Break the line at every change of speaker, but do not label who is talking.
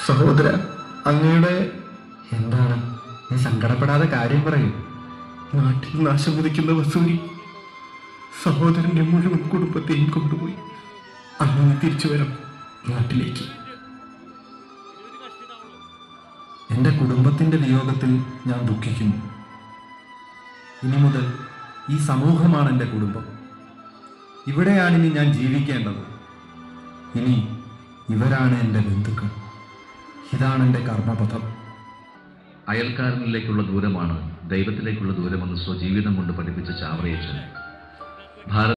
സഹോദര അങ്ങയുടെ
എന്താണ് നീ സങ്കടപ്പെടാതെ കാര്യം പറയൂ
നാട്ടിൽ നാശം വിധിക്കുന്ന വസൂരി സഹോദരന്റെ മുഴുവൻ കുടുംബത്തെയും കൊണ്ടുപോയി അങ്ങനെ തിരിച്ചു വരാം നാട്ടിലേക്ക്
എൻ്റെ കുടുംബത്തിൻ്റെ വിയോഗത്തിൽ ഞാൻ ദുഃഖിക്കുന്നു ഇനി മുതൽ ഈ സമൂഹമാണ് എൻ്റെ കുടുംബം ഇവിടെയാണിനി ഞാൻ ജീവിക്കേണ്ടത് ഇനി ഇവരാണ് എൻ്റെ ബന്ധുക്കൾ ഇതാണ് എൻ്റെ കർമ്മപഥം
അയൽക്കാരനിലേക്കുള്ള ദൂരമാണ് ദൈവത്തിലേക്കുള്ള ദൂരമെന്ന് സ്വജീവിതം കൊണ്ട് പഠിപ്പിച്ച ചാവറയച്ചൻ ഭാരത